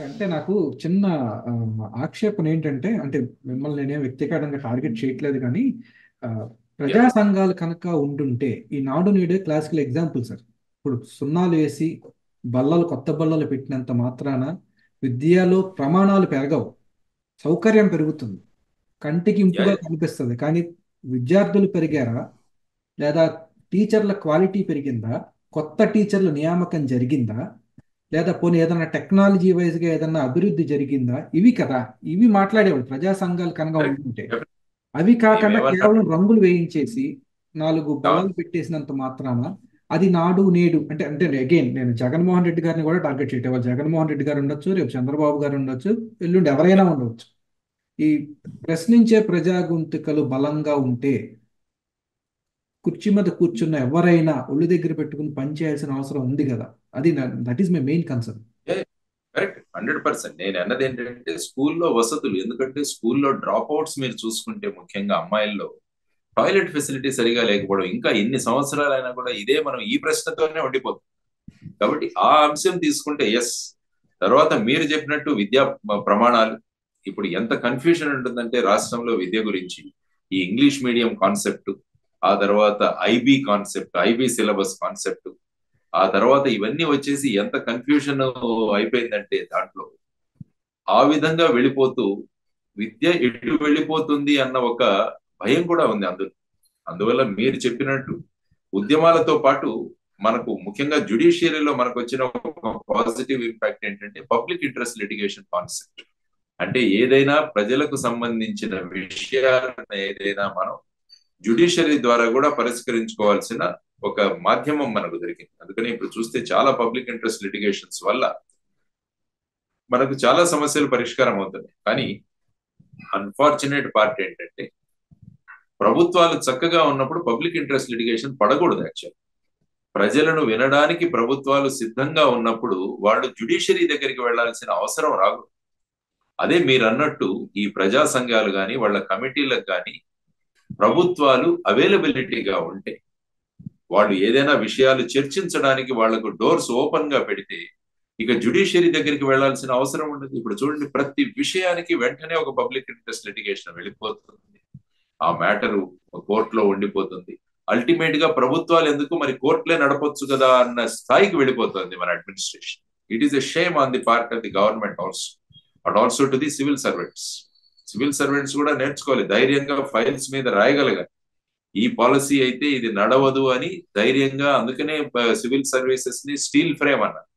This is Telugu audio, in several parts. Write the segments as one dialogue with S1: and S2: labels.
S1: అంటే నాకు చిన్న ఆ, ఆక్షేపణ ఏంటంటే అంటే మిమ్మల్ని నేనేం వ్యక్తిగతంగా టార్గెట్ చేయట్లేదు కానీ ఆ, ప్రజా సంఘాలు కనుక ఉండుంటే ఈ నాడు నేడే క్లాసికల్ ఎగ్జాంపుల్ సార్ ఇప్పుడు సున్నాలు వేసి బల్లలు కొత్త బల్లలు పెట్టినంత మాత్రాన విద్యలో ప్రమాణాలు పెరగవు సౌకర్యం పెరుగుతుంది కంటికి ఇంపుగా కనిపిస్తుంది కానీ విద్యార్థులు పెరిగారా లేదా టీచర్ల క్వాలిటీ పెరిగిందా కొత్త టీచర్ల నియామకం జరిగిందా లేదా పోనీ ఏదైనా టెక్నాలజీ వైజ్గా ఏదైనా అభివృద్ధి జరిగిందా ఇవి కదా ఇవి మాట్లాడేవాళ్ళు ప్రజా సంఘాలు కనుక ఉంటుంటే అవి కాకుండా
S2: మేమేమన్నా-
S1: కేవలం రంగులు వేయించేసి నాలుగు బలాలు పెట్టేసినంత మాత్రాన అది నాడు నేడు అంటే అంటే అగైన్ నేను జగన్మోహన్ రెడ్డి గారిని కూడా టార్గెట్ చేయటం వాళ్ళు జగన్మోహన్ రెడ్డి గారు ఉండొచ్చు రేపు చంద్రబాబు గారు ఉండొచ్చు ఎల్లుండి ఎవరైనా ఉండవచ్చు ఈ ప్రశ్నించే ప్రజా గొంతుకలు బలంగా ఉంటే కుర్చీ మీద కూర్చున్న ఎవరైనా ఒళ్ళు దగ్గర పెట్టుకుని పని చేయాల్సిన అవసరం ఉంది కదా అది that is my main concern
S2: correct hundred percent నేను అన్నది ఏంటంటే స్కూల్లో వసతులు ఎందుకంటే స్కూల్లో డ్రాప్ అవుట్స్ మీరు చూసుకుంటే ముఖ్యంగా అమ్మాయిల్లో టాయిలెట్ ఫెసిలిటీ సరిగా లేకపోవడం ఇంకా ఎన్ని సంవత్సరాలైనా కూడా ఇదే మనం ఈ ప్రశ్నతోనే ఉండిపోతుంది కాబట్టి ఆ అంశం తీసుకుంటే ఎస్ తర్వాత మీరు చెప్పినట్టు విద్యా ప్రమాణాలు ఇప్పుడు ఎంత కన్ఫ్యూజన్ ఉంటుందంటే రాష్ట్రంలో విద్య గురించి ఈ ఇంగ్లీష్ మీడియం కాన్సెప్ట్ ఆ తర్వాత IB concept IB syllabus concept ఆ తర్వాత ఇవన్నీ వచ్చేసి ఎంత కన్ఫ్యూజన్ అయిపోయిందంటే దాంట్లో ఆ విధంగా వెళ్ళిపోతూ విద్య ఎటు వెళ్ళిపోతుంది అన్న ఒక భయం కూడా ఉంది అందులో అందువల్ల మీరు చెప్పినట్టు ఉద్యమాలతో పాటు మనకు ముఖ్యంగా జుడిషియరీలో మనకు వచ్చిన ఒక పాజిటివ్ ఇంపాక్ట్ ఏంటంటే పబ్లిక్ ఇంట్రెస్ట్ లిటిగేషన్ కాన్సెప్ట్ అంటే ఏదైనా ప్రజలకు సంబంధించిన విషయాలను ఏదైనా మనం జుడిషియరీ ద్వారా కూడా పరిష్కరించుకోవాల్సిన ఒక మాధ్యమం మనకు దొరికింది అందుకని ఇప్పుడు చూస్తే చాలా పబ్లిక్ ఇంట్రెస్ట్ లిటిగేషన్స్ వల్ల మనకు చాలా సమస్యలు పరిష్కారం అవుతున్నాయి కానీ అన్ఫార్చునేట్ పార్ట్ ఏంటంటే ప్రభుత్వాలు చక్కగా ఉన్నప్పుడు పబ్లిక్ ఇంట్రెస్ట్ లిటిగేషన్ పడకూడదు యాక్చువల్ ప్రజలను వినడానికి ప్రభుత్వాలు సిద్ధంగా ఉన్నప్పుడు వాళ్ళు జుడిషియరీ దగ్గరికి వెళ్లాల్సిన అవసరం రాదు అదే మీరు అన్నట్టు ఈ ప్రజా సంఘాలు కానీ వాళ్ళ కమిటీలకు కానీ ప్రభుత్వాలు అవైలబిలిటీగా ఉంటే వాళ్ళు ఏదైనా విషయాలు చర్చించడానికి వాళ్లకు డోర్స్ ఓపెన్ గా పెడితే ఇక జుడిషియరీ దగ్గరికి వెళ్లాల్సిన అవసరం ఉండదు ఇప్పుడు చూడండి ప్రతి విషయానికి వెంటనే ఒక పబ్లిక్ ఇంట్రెస్ట్ లిటిగేషన్ వెళ్ళిపోతుంది ఆ మ్యాటర్ కోర్టులో ఉండిపోతుంది అల్టిమేట్ గా ప్రభుత్వాలు ఎందుకు మరి కోర్టులే నడపొచ్చు కదా అన్న స్థాయికి వెళ్ళిపోతుంది మన administration it is a shame on the part of the government also but also to the civil servants civil servants కూడా నేర్చుకోవాలి ధైర్యంగా ఫైల్స్ మీద రాయగలగాలి ఈ పాలసీ అయితే ఇది నడవదు అని ధైర్యంగా అందుకనే సివిల్ సర్వీసెస్ ని స్టీల్ ఫ్రేమ్ అన్నారు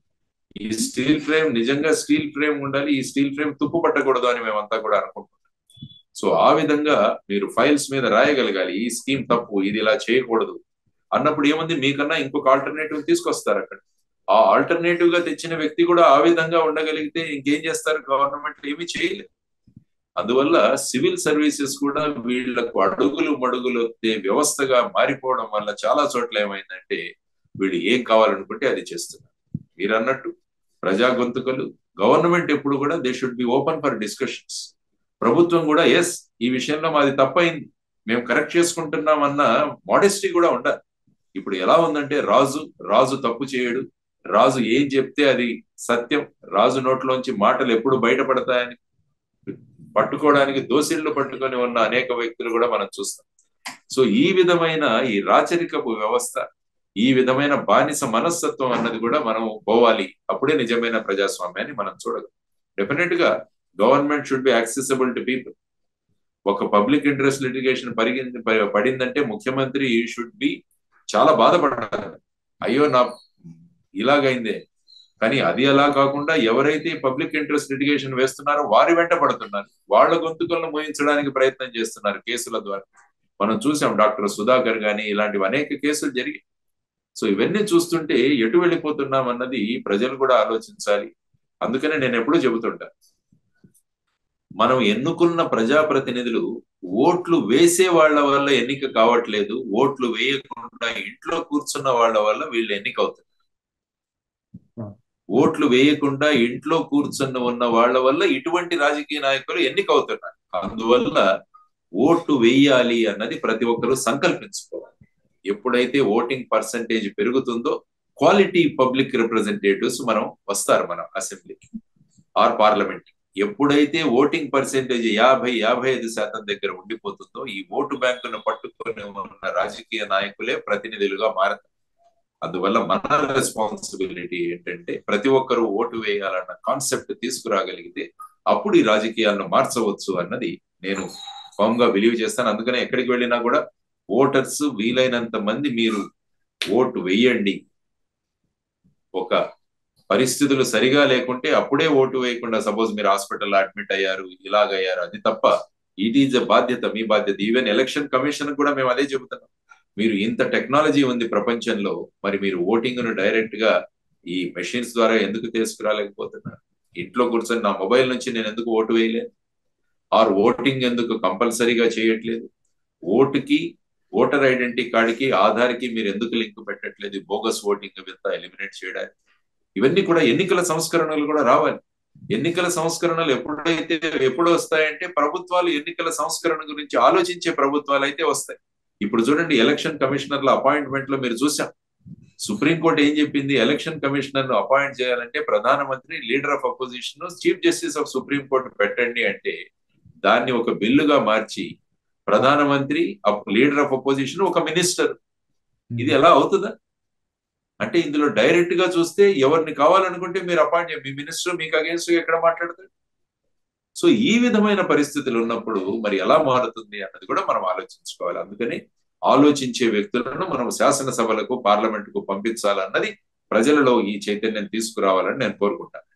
S2: ఈ స్టీల్ ఫ్రేమ్ నిజంగా స్టీల్ ఫ్రేమ్ ఉండాలి ఈ స్టీల్ ఫ్రేమ్ తుప్పు పట్టకూడదు అని మేమంతా కూడా అనుకుంటున్నాం సో ఆ విధంగా మీరు ఫైల్స్ మీద రాయగలగాలి ఈ స్కీమ్ తప్పు ఇది ఇలా చేయకూడదు అన్నప్పుడు ఏముంది మీకన్నా ఇంకొక ఆల్టర్నేటివ్ తీసుకొస్తారు అక్కడ ఆ ఆల్టర్నేటివ్ గా తెచ్చిన వ్యక్తి కూడా ఆ విధంగా ఉండగలిగితే ఇంకేం చేస్తారు గవర్నమెంట్ ఏమీ చేయలేదు అందువల్ల సివిల్ సర్వీసెస్ కూడా వీళ్లకు అడుగులు మడుగులు వ్యవస్థగా మారిపోవడం వల్ల చాలా చోట్ల ఏమైందంటే వీళ్ళు ఏం కావాలనుకుంటే అది చేస్తున్నారు మీరు అన్నట్టు ప్రజా గొంతుకలు గవర్నమెంట్ ఎప్పుడు కూడా they should be open for discussions ప్రభుత్వం కూడా ఎస్ ఈ విషయంలో మాది తప్పైంది మేము కరెక్ట్ చేసుకుంటున్నాం అన్న మోడెస్టీ కూడా ఉండాలి ఇప్పుడు ఎలా ఉందంటే రాజు రాజు తప్పు చేయడు రాజు ఏం చెప్తే అది సత్యం రాజు నోట్లోంచి మాటలు ఎప్పుడు బయటపడతాయని పట్టుకోవడానికి దోసిళ్లు పట్టుకొని ఉన్న అనేక వ్యక్తులు కూడా మనం చూస్తాం సో ఈ విధమైన ఈ రాచరికపు వ్యవస్థ ఈ విధమైన బానిస మనస్తత్వం అన్నది కూడా మనం పోవాలి అప్పుడే నిజమైన ప్రజాస్వామ్యాన్ని మనం చూడగలం డెఫినెట్ గా government should be accessible to people ఒక పబ్లిక్ ఇంట్రెస్ట్ లిటిగేషన్ పరిగింది పడిందంటే ముఖ్యమంత్రి షుడ్ బి చాలా బాధపడాలి అయ్యో నా ఇలాగైందే కానీ అది అలా కాకుండా ఎవరైతే పబ్లిక్ ఇంట్రెస్ట్ లిటిగేషన్ వేస్తున్నారో వారి వెంట పడుతున్నారు వాళ్ళ గొంతుకలను మోయించడానికి ప్రయత్నం చేస్తున్నారు కేసుల ద్వారా మనం చూసాం డాక్టర్ సుధాకర్ గాని ఇలాంటివి అనేక కేసులు జరిగాయి సో ఇవన్నీ చూస్తుంటే ఎటు వెళ్ళిపోతున్నాం అన్నది ప్రజలు కూడా ఆలోచించాలి అందుకనే నేను ఎప్పుడూ చెబుతుంటా మనం ఎన్నుకున్న ప్రజాప్రతినిధులు ఓట్లు వేసే వాళ్ళ వల్ల ఎన్నిక కావట్లేదు ఓట్లు వేయకుండా ఇంట్లో కూర్చున్న వాళ్ళ వల్ల వీళ్ళు ఎన్నిక అవుతారు ఓట్లు వేయకుండా ఇంట్లో కూర్చున్న ఉన్న వాళ్ళ వల్ల ఇటువంటి రాజకీయ నాయకులు ఎన్నికవుతున్నారు అందువల్ల ఓటు వేయాలి అన్నది ప్రతి ఒక్కరూ సంకల్పించుకోవాలి ఎప్పుడైతే ఓటింగ్ పర్సంటేజ్ పెరుగుతుందో క్వాలిటీ పబ్లిక్ రిప్రజెంటేటివ్స్ మనం వస్తారు మనం అసెంబ్లీకి ఆర్ పార్లమెంట్ ఎప్పుడైతే ఓటింగ్ పర్సెంటేజ్ యాభై యాభై ఐదు శాతం దగ్గర ఉండిపోతుందో ఈ ఓటు బ్యాంకును పట్టుకొని ఉన్న రాజకీయ నాయకులే ప్రతినిధులుగా మారతారు అందువల్ల మన రెస్పాన్సిబిలిటీ ఏంటంటే ప్రతి ఒక్కరూ ఓటు వేయాలన్న కాన్సెప్ట్ తీసుకురాగలిగితే అప్పుడు ఈ రాజకీయాలను మార్చవచ్చు అన్నది నేను ఫామ్ గా బిలీవ్ చేస్తాను అందుకనే ఎక్కడికి వెళ్ళినా కూడా ఓటర్స్ వీలైనంత మంది మీరు ఓటు వేయండి ఒక పరిస్థితులు సరిగా లేకుంటే అప్పుడే ఓటు వేయకుండా సపోజ్ మీరు హాస్పిటల్లో అడ్మిట్ అయ్యారు ఇలాగయ్యారు అది తప్ప ఇట్ ఈజ్ బాధ్యత మీ బాధ్యత ఈవెన్ ఎలక్షన్ కమిషన్ కూడా మేము అదే చెబుతున్నాం మీరు ఇంత టెక్నాలజీ ఉంది ప్రపంచంలో మరి మీరు ఓటింగ్ ను డైరెక్ట్ గా ఈ మెషిన్స్ ద్వారా ఎందుకు తీసుకురాలేకపోతున్నారు ఇంట్లో కూర్చొని నా మొబైల్ నుంచి నేను ఎందుకు ఓటు వేయలేదు ఆర్ ఓటింగ్ ఎందుకు కంపల్సరీగా చేయట్లేదు ఓటుకి ఓటర్ ఐడెంటిటీ కార్డుకి ఆధార్కి మీరు ఎందుకు లింక్ పెట్టట్లేదు బోగస్ ఓటింగ్ అంతా ఎలిమినేట్ చేయడానికి ఇవన్నీ కూడా ఎన్నికల సంస్కరణలు కూడా రావాలి ఎన్నికల సంస్కరణలు ఎప్పుడైతే ఎప్పుడు వస్తాయంటే ప్రభుత్వాలు ఎన్నికల సంస్కరణ గురించి ఆలోచించే ప్రభుత్వాలు అయితే వస్తాయి ఇప్పుడు చూడండి ఎలక్షన్ కమిషనర్ల అపాయింట్మెంట్ లో మీరు చూసాం సుప్రీంకోర్టు ఏం చెప్పింది ఎలక్షన్ కమిషనర్ ను అపాయింట్ చేయాలంటే ప్రధానమంత్రి leader of opposition chief justice of supreme court పెట్టండి అంటే దాన్ని ఒక బిల్లుగా మార్చి ప్రధానమంత్రి లీడర్ ఆఫ్ అపోజిషన్ ఒక మినిస్టర్ ఇది ఎలా అవుతుందా అంటే ఇందులో డైరెక్ట్ గా చూస్తే ఎవరిని కావాలనుకుంటే మీరు అపాయింట్ మీ మినిస్టర్ మీకు అగేన్స్ట్ ఎక్కడ మాట్లాడతారు సో ఈ విధమైన పరిస్థితులు ఉన్నప్పుడు మరి ఎలా మారుతుంది అన్నది కూడా మనం ఆలోచించుకోవాలి అందుకని ఆలోచించే వ్యక్తులను మనం శాసనసభలకు పార్లమెంటుకు పంపించాలన్నది ప్రజలలో ఈ చైతన్యం తీసుకురావాలని నేను కోరుకుంటాను